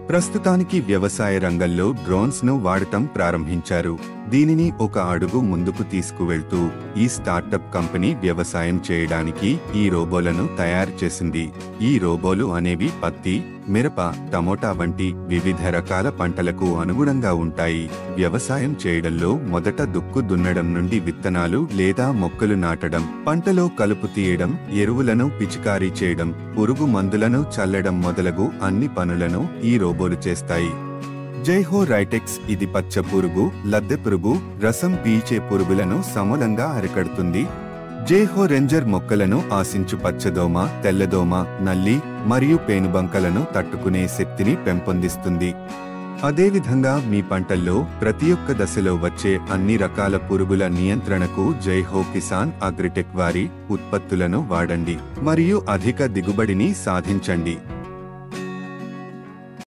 ప్రస్తుతానికి వ్యవసాయ రంగంలో డ్రోన్స్ ను వాడటం ప్రారంభించారు దీనిని ఒక అడుగు ముందుకు తీసుకువెళ్తూ ఈ స్టార్టప్ కంపెనీ వ్యవసాయం చేయడానికి ఈ రోబోలను తయారు చేసింది ఈ రోబోలు అనేవి పత్తి మిరప టమోటా వంటి వివిధ రకాల పంటలకు అనుగుణంగా ఉంటాయి వ్యవసాయం చేయడంలో మొదట దుక్కు దున్నడం నుండి విత్తనాలు లేదా మొక్కలు నాటడం పంటలో కలుపు తీయడం ఎరువులను పిచికారీ చేయడం పురుగు మందులను చల్లడం మొదలగు అన్ని పనులను ఈ రోబోలు చేస్తాయి జైహో రైటెక్స్ ఇది పచ్చ పురుగు లద్దె పురుగు రసం పీల్చే పురుగులను సమూలంగా అరికడుతుంది జైహో రెంజర్ మొక్కలను ఆశించు పచ్చదోమ తెల్లదోమ నల్లి మరియు పేనుబంకలను తట్టుకునే శక్తిని పెంపొందిస్తుంది అదేవిధంగా మీ పంటల్లో ప్రతి ఒక్క దశలో వచ్చే అన్ని రకాల పురుగుల నియంత్రణకు జైహో కిసాన్ అగ్రిటెక్ వారి ఉత్పత్తులను వాడండి మరియు అధిక దిగుబడిని సాధించండి